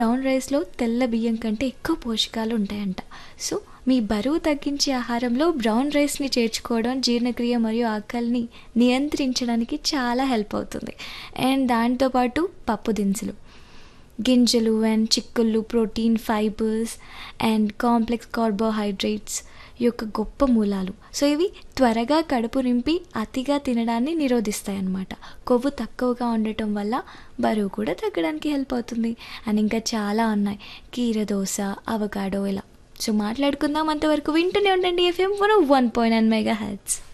Brown రైస్‌లో తెల్ల బియ్యం కంటే ఎక్కువ పోషకాలు ఉంటాయంట. సో, మీ బరువు తగ్గించే ఆహారంలో బ్రౌన్ రైస్‌ని చేర్చుకోవడం జీర్ణక్రియ మరియు ఆకలిని నియంత్రించడానికి చాలా హెల్ప్ అవుతుంది. అండ్ దాంతో పాటు పప్పు దినుసులు. గింజలు అండ్ చిక్కుళ్ళు protein, fibres and complex carbohydrates యొక్క గొప్ప మూలాలు. సో, ఇవి త్వరగా కడుపు నింపి అతిగా తినడాన్ని నిరోధిస్తాయన్నమాట. కొవ్వు తక్కువగా ఉండటం వల్ల బరువు కూడా తగ్గడానికి హెల్ప్ అవుతుంది. అండ్ ఇంకా చాలా ఉన్నాయి. కీర దోస, అవకాడో ఇలా. సో, మాట్లాడుకుందాం అంతవరకు వింటూనే ఉండండి ఎఫ్ఎం 101.9 మెగాహెర్ట్జ్.